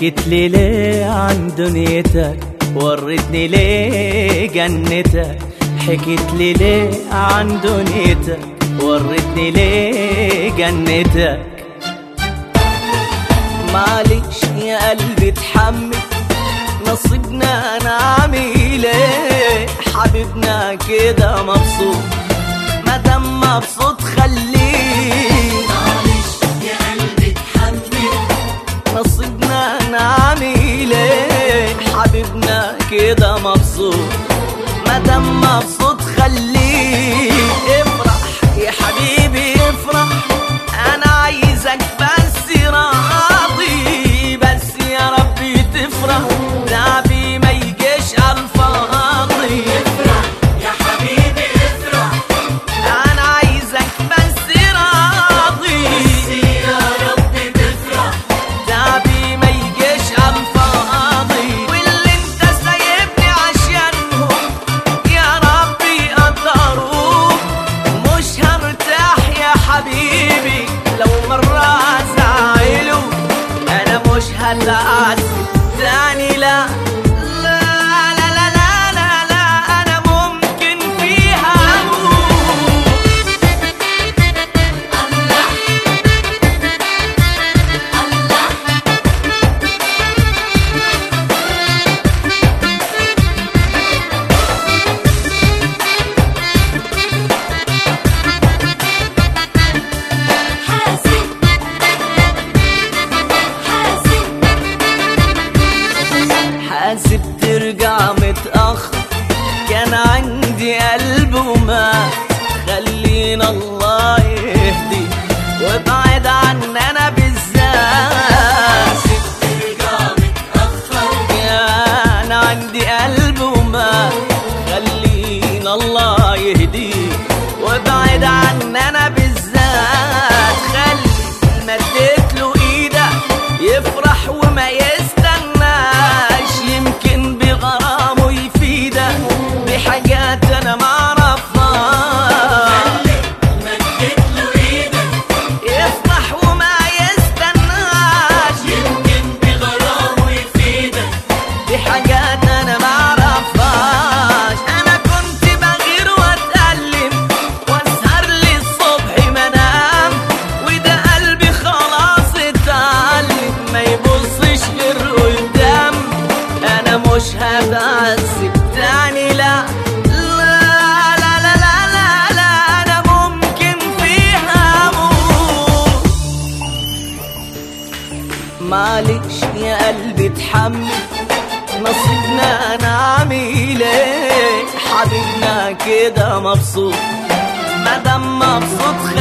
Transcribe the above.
حكيت لي ليه عن دنيتك وريتني ليه جنتك حكيت لي ليه عن دنيتك وريتني ليه جنتك معلش يا قلبي اتحمل نصيبنا نعمل ايه حبيبنا كده مبسوط مادام مبسوط خليه معلش يا قلبي اتحمل نصيبنا نعمل ايه حبيبنا كده مبسوط مادام مبسوط خليه افرح يا حبيبي افرح انا عايزك بس راضي بس يا ربي تفرح تعبي ما يجيش على الفاضي افرح يا حبيبي افرح انا عايزك بس راضي يا رب تفرح تعبي ما يجيش على الفاضي واللي انت سايبني عشانهم يا ربي قدروك مش هرتاح يا حبيبي لو مرة زعلوا انا مش هتعذب تاني لا لا لا لا لا لا لا انا ممكن فيها اموت الله الله حاسب حاسب حاسب ترجع متأخر كان عندي قلب وما خلينا الله يهدي وابعد عننا بالذات ترجع متأخر كان عندي قلب وما خلينا الله يهدي وابعد عننا بالذات خلي مديت له ايدك يفرح وما يستناش يمكن بغرامه يفيدك بحاجات انا ما اعرفهاش مدت له ايدك يفرح وما يستناش يمكن بغرامه يفيدك دي حاجات انا ما اعرفهاش انا كنت بغير واتألم واسهر للصبح ما انام وده قلبي خلاص اتعلم ما يبصش غير قدام انا مش هتعذب تاني لا لا لا لا لا لا, لا انا ممكن فيها اموت معلش يا قلبي اتحمل نصيبنا نعمل ايه حبيبنا كده مبسوط مادام مبسوط